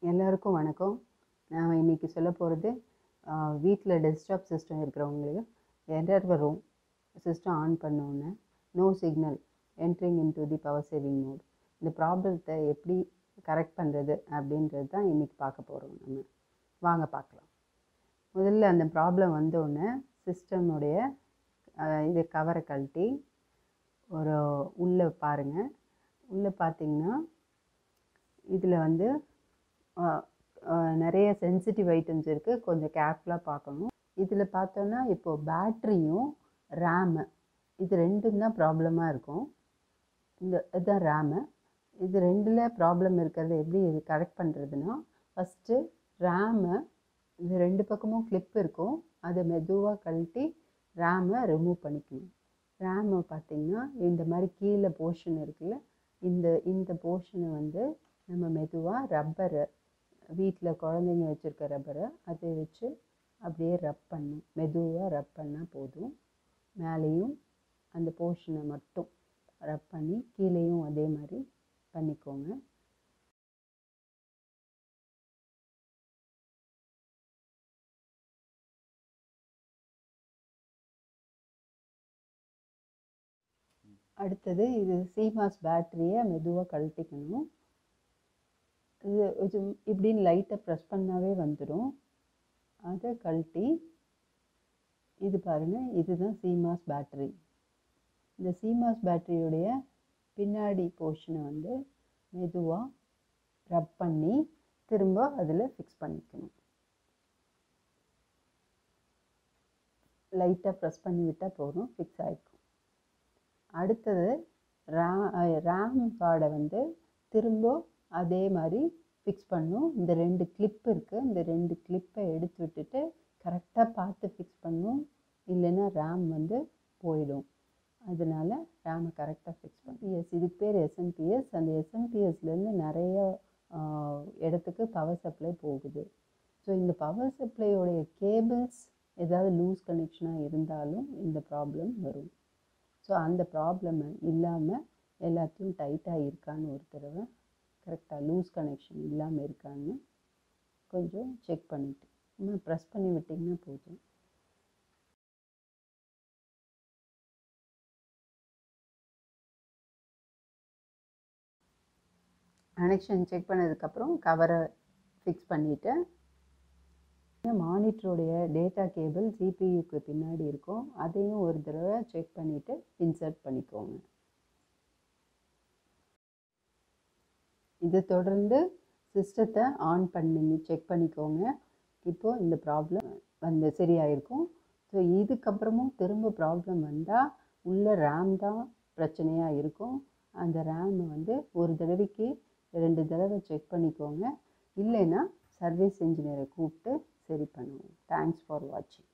எல்லாருக்கும் வணக்கம் நான் இன்னைக்கு சொல்ல போகிறது வீட்டில் டெஸ்க்டாப் சிஸ்டம் இருக்கிறவங்களுக்கு எரர் வரும் சிஸ்டம் ஆன் பண்ணோன்னே no signal entering into the power saving mode இந்த ப்ராப்ளத்தை எப்படி கரெக்ட் பண்ணுறது அப்படின்றது தான் இன்றைக்கி பார்க்க போகிறோம் நம்ம வாங்க பார்க்கலாம் முதல்ல அந்த ப்ராப்ளம் வந்தோடனே சிஸ்டமுடைய இது கவரை கழட்டி ஒரு உள்ளே பாருங்கள் உள்ளே பார்த்தீங்கன்னா இதில் வந்து ஆஹ் ஆஹ் நிறைய சென்சிட்டிவ் ஐட்டம்ஸ் இருக்குது கொஞ்சம் கேர்ஃபுல்லாக பார்க்கணும் இதில் பார்த்தோன்னா இப்போது பேட்ரியும் ரேமு இது ரெண்டும் தான் ப்ராப்ளமாக இருக்கும் இந்த இதுதான் ரேமு இது ரெண்டில் ப்ராப்ளம் இருக்கிறத எப்படி இது கரெக்ட் பண்ணுறதுன்னா ஃபஸ்ட்டு ரேமு இது ரெண்டு பக்கமும் கிளிப் இருக்கும் அதை மெதுவாக கழட்டி ரேமை ரிமூவ் பண்ணிக்கணும் ரேமை பார்த்தீங்கன்னா இந்த மாதிரி கீழே போர்ஷன் இருக்குல்ல இந்த இந்த போர்ஷனை வந்து நம்ம மெதுவாக ரப்பரை வீட்டில் குழந்தைங்க வச்சுருக்க ரப்பரை அதை வச்சு அப்படியே ரப் பண்ணும் மெதுவாக ரப் பண்ணால் போதும் மேலேயும் அந்த போர்ஷனை மட்டும் ரப் பண்ணி கீழேயும் அதே மாதிரி பண்ணிக்கோங்க அடுத்தது இது சிமாஸ் பேட்டரியை மெதுவாக கழட்டிக்கணும் இது இது இப்படின்னு லைட்டை ப்ரெஸ் பண்ணாவே வந்துடும் அதை கழட்டி இது பாருங்கள் இதுதான் சிமாஸ் பேட்டரி இந்த சிமாஸ் பேட்டரியுடைய பின்னாடி போர்ஷனை வந்து மெதுவாக ரப் பண்ணி திரும்ப அதில் ஃபிக்ஸ் பண்ணிக்கணும் லைட்டாக ப்ரெஸ் பண்ணி விட்டால் போதும் ஃபிக்ஸ் ஆகிருக்கும் அடுத்தது ரா ரேம் கார்டை வந்து திரும்ப அதே மாதிரி ஃபிக்ஸ் பண்ணும் இந்த ரெண்டு கிளிப் இருக்குது இந்த ரெண்டு கிளிப்பை எடுத்து விட்டுட்டு கரெக்டாக பார்த்து ஃபிக்ஸ் பண்ணும் இல்லைன்னா ரேம் வந்து போயிடும் அதனால் ரேமை கரெக்டாக ஃபிக்ஸ் பண்ணும் எஸ் இதுக்கு பேர் எஸ்எம்பிஎஸ் அந்த எஸ்எம்பிஎஸ்லேருந்து நிறைய இடத்துக்கு பவர் சப்ளை போகுது ஸோ இந்த பவர் சப்ளையோடைய கேபிள்ஸ் ஏதாவது லூஸ் கனெக்ஷனாக இருந்தாலும் இந்த ப்ராப்ளம் வரும் ஸோ அந்த ப்ராப்ளம் இல்லாமல் எல்லாத்தையும் டைட்டாக இருக்கான்னு ஒரு தடவை கரெக்டாக லூஸ் கனெக்ஷன் இல்லாமல் இருக்கான்னு கொஞ்சம் செக் பண்ணிவிட்டு நம்ம ப்ரெஸ் பண்ணி விட்டிங்கன்னா போதும் கனெக்ஷன் செக் பண்ணதுக்கப்புறம் கவரை ஃபிக்ஸ் பண்ணிவிட்டு மானிட்டருடைய டேட்டா கேபிள் சிபியூக்கு பின்னாடி இருக்கும் அதையும் ஒரு தடவை செக் பண்ணிவிட்டு இன்சர்ட் பண்ணிக்கோங்க இது தொடர்ந்து சிஸ்டத்தை ஆன் பண்ணி செக் பண்ணிக்கோங்க இப்போது இந்த ப்ராப்ளம் வந்து சரியாயிருக்கும் ஸோ இதுக்கப்புறமும் திரும்ப ப்ராப்ளம் வந்தால் உள்ள ரேம் தான் பிரச்சனையாக இருக்கும் அந்த ரேம் வந்து ஒரு தடவைக்கு ரெண்டு தடவை செக் பண்ணிக்கோங்க இல்லைன்னா சர்வீஸ் இன்ஜினியரை கூப்பிட்டு சரி பண்ணுவோம் தேங்க்ஸ் ஃபார் வாட்சிங்